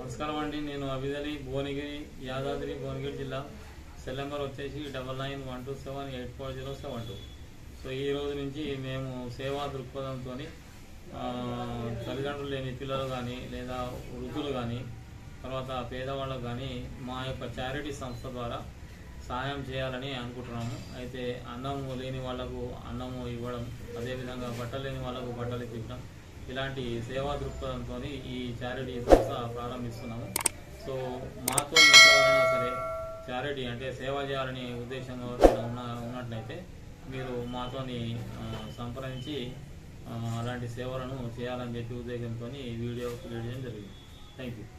నమస్కారం అండి నేను అభిదలి భువనగిరి యాదాద్రి భువనగిరి జిల్లా సెల్ నెంబర్ వచ్చేసి double nine one two seven eight four zero seven two so ఈ రోజు నుంచి మేము సేవా దృక్పథంతో తల్లిదండ్రులు లేని పిల్లలు కానీ లేదా వృద్ధులు కానీ తర్వాత పేదవాళ్ళకు కానీ మా యొక్క చారిటీ సంస్థ ద్వారా సహాయం చేయాలని అనుకుంటున్నాము అయితే అన్నము లేని వాళ్ళకు అన్నము ఇవ్వడం అదేవిధంగా బట్టలు లేని వాళ్ళకు బట్టలు ఇప్పించడం ఇలాంటి సేవా దృక్పథంతో ఈ చారిటీ సంస్థ ప్రారంభిస్తున్నాము సో మాతో ఎవరైనా సరే చారిటీ అంటే సేవ చేయాలని ఉద్దేశం ఎవరైనా ఉన్న ఉన్నట్లయితే మీరు మాతోని ఆ, సంప్రదించి ఆ, అలాంటి సేవలను చేయాలని చెప్పి ఉద్దేశంతో ఈ వీడియో క్రియేట్ చేయడం జరిగింది థ్యాంక్ యూ